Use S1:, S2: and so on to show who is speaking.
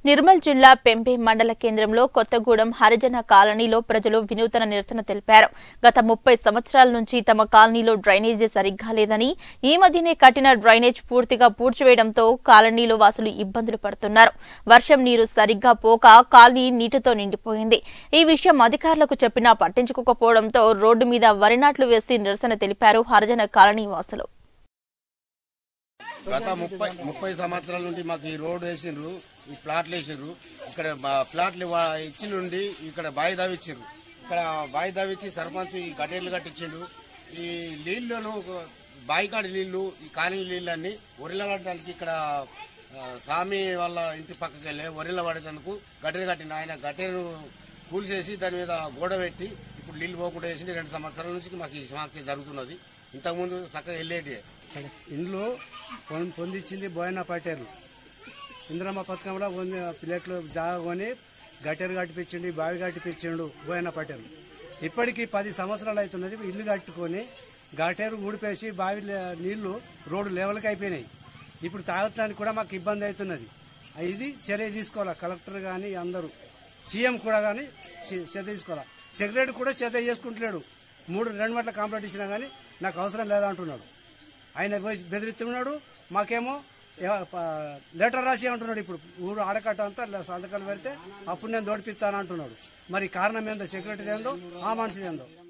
S1: నిర్మల్ జిల్లా పెంపే మండల కేంద్రంలో కొత్తగూడెం హరిజన కాలనీలో ప్రజలు వినూతన నిరసన తెలిపారు గత ముప్పై సంవత్సరాల నుంచి తమ కాలనీలో డ్రైనేజీ సరిగ్గా లేదని ఈ మధ్యనే కట్టిన డ్రైనేజ్ పూర్తిగా పూడ్చివేయడంతో కాలనీలో వాసులు ఇబ్బందులు పడుతున్నారు వర్షం నీరు సరిగ్గా పోక కాలనీ నీటితో నిండిపోయింది ఈ విషయం అధికారులకు చెప్పినా పట్టించుకోకపోవడంతో రోడ్డు మీద వరి నాట్లు వేసి నిరసన తెలిపారు హరిజన కాలనీ వాసులు
S2: గత ముప్పై ముప్పై సంవత్సరాల నుండి మాకు ఈ రోడ్ వేసిండ్రు ఈ ప్లాట్లు వేసిండ్రు ఇక్కడ బా- ప్లాట్లు వా- ఇచ్చి నుండి ఇక్కడ బావి దావిచ్చిండ్రు ఇక్కడ బావి దావిచ్చి సర్పంచ్ ఈ గడ్డేళ్ళు కట్టించిండు ఈ నీళ్లను బాయికాడి నీళ్లు ఈ కాలనీ నీళ్ళన్ని ఒరిల పడడానికి ఇక్కడ ఆ, స్వామి వాళ్ళ ఇంటి పక్కకి వెళ్ళి ఒరిల పడేందుకు గడ్డలు కట్టిండు ఆయన గడ్డను కూల్చేసి దాని మీద గోడ పెట్టి ఇప్పుడు నీళ్లు పోకుండా వేసింది రెండు సంవత్సరాల నుంచి మాకు ఈ సమస్య జరుగుతున్నది ఇంతకుముందు చక్కగా వెళ్ళేటి
S3: ఇండ్లు పొం- పొందించింది బోయన పటేలు ఇంద్రమ్మ పథకంలో పొంది ప్లేట్లు జాగా కొని గట్టెరు కట్టిపించిండు బావి కట్టిపించిండు బోయన పటేలు ఇప్పటికీ పది సంవత్సరాలు అవుతున్నది ఇల్లు కట్టుకొని గట్టెరు ఊడిపేసి బావి లే- నీళ్లు రోడ్డు లెవెల్కి అయిపోయినాయి ఇప్పుడు తాగటానికి కూడా మాకు ఇబ్బంది అవుతున్నది ఇది చర్య తీసుకోవాలి కలెక్టర్ కానీ అందరూ సీఎం కూడా కానీ చర్య తీసుకోవాలి సెక్రటరీ కూడా చర్య చేసుకుంటున్నాడు మూడు రెండు గంటల కంప్లైంట్ ఇచ్చినా కానీ నాకు అవసరం లేదా అంటున్నాడు ఆయన పోయి బెదిరిస్తున్నాడు మాకేమో ఎవ- ప- లెటర్ రాసి అంటున్నాడు ఇప్పుడు ఊరు ఆడకట్ట అంతా ఇలా సంతకాలు పెడితే అప్పుడు నేను దోడిపిస్తాను అంటున్నాడు మరి కారణం ఏందో సెక్యూరిటీ ఏందో ఆ మనిషిది ఏందో